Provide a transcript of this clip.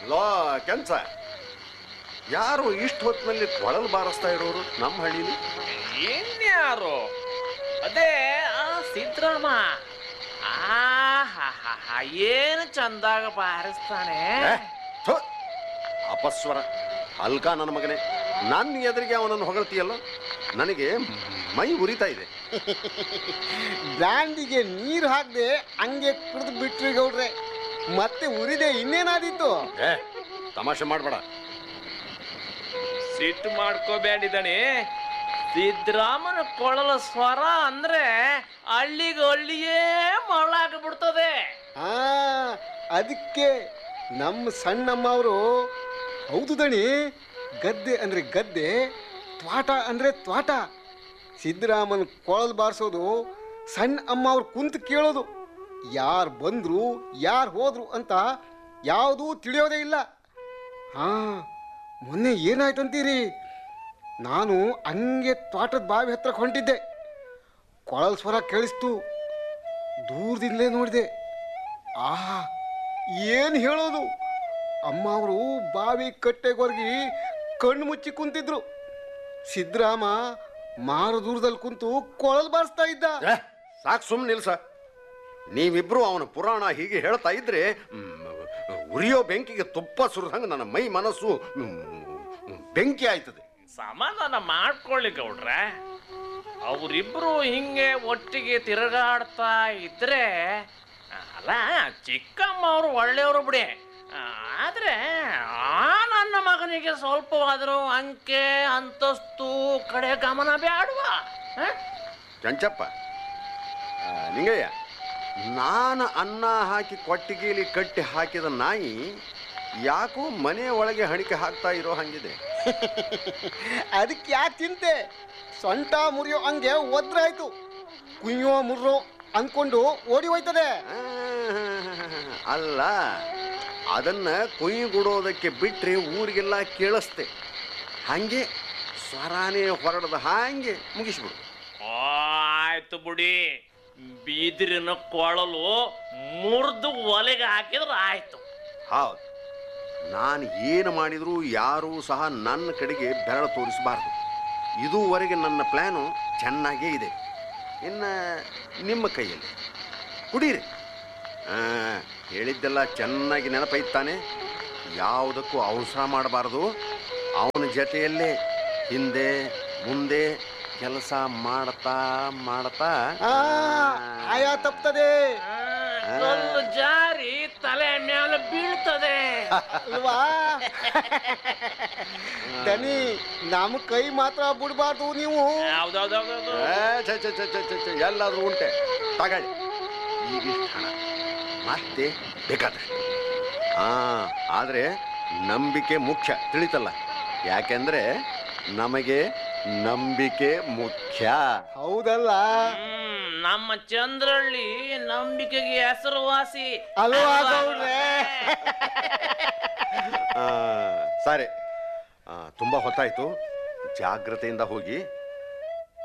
low ಕೆಲ್ಸ ಯಾರು ಇಷ್ಟು ಹೊತ್ತಿನಲ್ಲಿ ಕೊಳಲು ಬಾರಿಸ್ತಾ ಇರೋರು ನಮ್ಮ ಹಳ್ಳಿಲಿ ಇನ್ಯಾರು ಅದೇ ಆ ಸಿದ್ರಾಮ ಆಹಾಹಾಹಾ, ಏನು ಚಂದಾಗ ಬಾರಿಸ್ತಾನೆ ಏ, ಥು, ಅಪಸ್ವರ ಅಲ್ಕ ನನ್ನ ಮಗನೇ ನನ್ನ ಎದುರಿಗೆ ಅವನನ್ನು ಹೊಗಳ್ತೀಯಲ್ಲ ನನಗೆ ಮೈ ಉರಿತಾ ಇದೆ ಬ್ರ್ಯಾಂಡಿಗೆ ನೀರು ಹಾಕದೆ ಹಂಗೆ ಕುಡಿದು ಬಿಟ್ರಿ ಗೌಡ್ರೆ ಮತ್ತೆ ಉರಿದೆ ಇನ್ನೇನಾದಿತ್ತು ಏ ತಮಾಷೆ ಮಾಡಬೇಡ ಸಿಟ್ಟು ಮಾಡ್ಕೋಬೇಡಿದಣಿ ಸಿದ್ರಾಮನ ಕೊಳಲ ಸ್ವರ ಅಂದ್ರೆ ಹಳ್ಳಿಗೆ ಹಳ್ಳಿಯೇ ಮರಳಾಗ್ಬಿಡ್ತದೆ ಆ ಅದಕ್ಕೆ ನಮ್ಮ ಸಣ್ಣಮ್ಮ ಅವರು ಹೌದು ದಣಿ ಗದ್ದೆ ಅಂದ್ರೆ ಗದ್ದೆ ತ್ವಾಟ ಅಂದ್ರೆ ತ್ವಾಟ ಸಿದ್ದರಾಮನ್ ಕೊಳಲು ಬಾರಿಸೋದು ಸಣ್ಣ ಅಮ್ಮ ಅವ್ರು ಕುಂತು ಕೇಳೋದು ಯಾರು ಬಂದ್ರು ಯಾರು ಹೋದ್ರು ಅಂತ ಯಾವುದೂ ತಿಳಿಯೋದೇ ಇಲ್ಲ ಹಾ ಮೊನ್ನೆ ಏನಾಯ್ತಂತೀರಿ ನಾನು ಹಂಗೆ ತ್ವಾಟದ ಬಾವಿ ಹತ್ರಕ್ಕೆ ಹೊಂಟಿದ್ದೆ ಕೊಳಲ್ ಸ್ವರ ಕೇಳಿಸ್ತು ದೂರದಿಂದಲೇ ನೋಡಿದೆ ಆಹಾ ಏನು ಹೇಳೋದು ಅಮ್ಮ ಅವರು ಬಾವಿ ಕಟ್ಟೆಗೊರ್ಗಿ ಕಣ್ಣು ಮುಚ್ಚಿ ಕುಂತಿದ್ರು ಸಿದ್ದರಾಮ ಮಾರು ದೂರದಲ್ಲಿ ಕುಂತು ಕೊಳಲ್ ಬಾರಿಸ್ತಾ ಇದ್ದ ಏ, ಸಾಕು ಸುಮ್ಮನೆ ನಿಲ್ಸ ನೀವಿಬ್ರು ಅವನ ಪುರಾಣ ಹೀಗೆ ಹೇಳ್ತಾ ಇದ್ರೆ ಮ್, ಉರಿಯೋ ಬೆಂಕಿಗೆ ತುಪ್ಪ ಸುರಿದಂಗೆ ನನ್ನ ಮೈ ಮನಸ್ಸು ಮ್, ಬೆಂಕಿ ಆಯ್ತದೆ ಸಮಾಧಾನ ಮಾಡ್ಕೊಳ್ಳಿ ಗೌಡ್ರೆ ಅವರಿಬ್ರು ಹಿಂಗೆ ಒಟ್ಟಿಗೆ ತಿರುಗಾಡ್ತಾ ಇದ್ರೆ ಅಲ್ಲ ಚಿಕ್ಕಮ್ಮ ಅವರು ಒಳ್ಳೆಯವರು ಬಿಡಿ ಆದ್ರೆ ಆ ನನ್ನ ಮಗನಿಗೆ ಸ್ವಲ್ಪವಾದರೂ ಅಂಕೆ ಅಂತಸ್ತು ಕಡೆ ಗಮನ ಬೇಡವಾ ಚಂಚಪ್ಪ ಆ, ನಿಂಗಯ್ಯ ನಾನು ಅನ್ನ ಹಾಕಿ ಕೊಟ್ಟಿಗೆಯಲ್ಲಿ ಕಟ್ಟಿ ಹಾಕಿದ ನಾಯಿ ಯಾಕೋ ಮನೆ ಒಳಗೆ ಹಣಿಕೆ ಹಾಕ್ತಾ ಇರೋ ಹಂಗಿದೆ ಅದಕ್ಕೆ ಯಾಕೆ ಚಿಂತೆ ಸೊಂಟ ಮುರಿಯೋ ಹಂಗೆ ಒದ್ರಾಯ್ತು ಕುಯ್ಯೋ ಮುರ್ರೋ ಅನ್ಕೊಂಡು ಓಡಿ ಹೋಯ್ತದೆ ಆ, ಅಲ್ಲ ಅದನ್ನ ಕುಯ್ಗುಡೋದಕ್ಕೆ ಬಿಟ್ರೆ ಊರಿಗೆಲ್ಲ ಕೇಳಿಸ್ತೆ ಹಂಗೆ ಸ್ವರಾನೇ ಹೊರಡದ ಹಾಗೆ ಮುಗಿಸ್ಬಿಡು ಆಯ್ತು ಬಿಡಿ ಬೀದಿರಿನ ಕೊಳಲು ಮುರಿದು ಒಲೆಗೆ ಹಾಕಿದ್ರೆ ಆಯ್ತು ಹೌದು ನಾನು ಏನು ಮಾಡಿದರೂ ಯಾರೂ ಸಹ ನನ್ನ ಕಡೆಗೆ ಬೆರಳು ತೋರಿಸಬಾರ್ದು ಇದುವರೆಗೆ ನನ್ನ ಪ್ಲ್ಯಾನು ಚೆನ್ನಾಗೇ ಇದೆ ಇನ್ನು ನಿಮ್ಮ ಕೈಯಲ್ಲಿ ಕುಡೀರಿ ಆ, ಹೇಳಿದ್ದೆಲ್ಲ ಚೆನ್ನಾಗಿ ನೆನಪೈತಾನೆ ಯಾವುದಕ್ಕೂ ಅವಸರ ಮಾಡಬಾರ್ದು ಅವನ ಜೊತೆಯಲ್ಲೇ ಹಿಂದೆ ಮುಂದೆ ಕೆಲಸ ಮಾಡ್ತಾ ಮಾಡ್ತಾ ಆ ಆಯಾ ತಪ್ತದೆ ಆ, ಕಲ್ಲು ಜಾರಿ ತಲೆ ಮೇಲೆ ಬೀಳ್ತದೆ ಅಲ್ವಾ ದನಿ ನಮ್ಮ ಕೈ ಮಾತ್ರ ಬಿಡಬಾರ್ದು ನೀವು ಹೌದೌದೌದೌದು ಏ, ಛೆ, ಛೆ, ಛೆ, ಛೆ, ಛೆ, ಛೆ, ಎಲ್ಲಾದ್ರೂ ಉಂಟೆ ತಗೊಳ್ಳಿ ಈಗಿಷ್ಟು ಹಣ ಮತ್ತೆ ಬೇಕಾದಷ್ಟು ಹಾ ಆದರೆ ನಂಬಿಕೆ ಮುಖ್ಯ ತಿಳಿತಲ್ಲ ಯಾಕೆಂದ್ರೆ ನಮಗೆ ನಂಬಿಕೆ ಮುಖ್ಯ ಹೌದಲ್ಲ ಹ್ಮ್ ನಮ್ಮ ಚಂದ್ರಳ್ಳಿ ನಂಬಿಕೆಗೆ ಹೆಸರುವಾಸಿ ಅಲ್ವಾ ಗೌಡ್ರೆ ಆ, ಸರಿ ಆ, ತುಂಬ ಹೊತ್ತಾಯ್ತು ಜಾಗ್ರತೆಯಿಂದ ಹೋಗಿ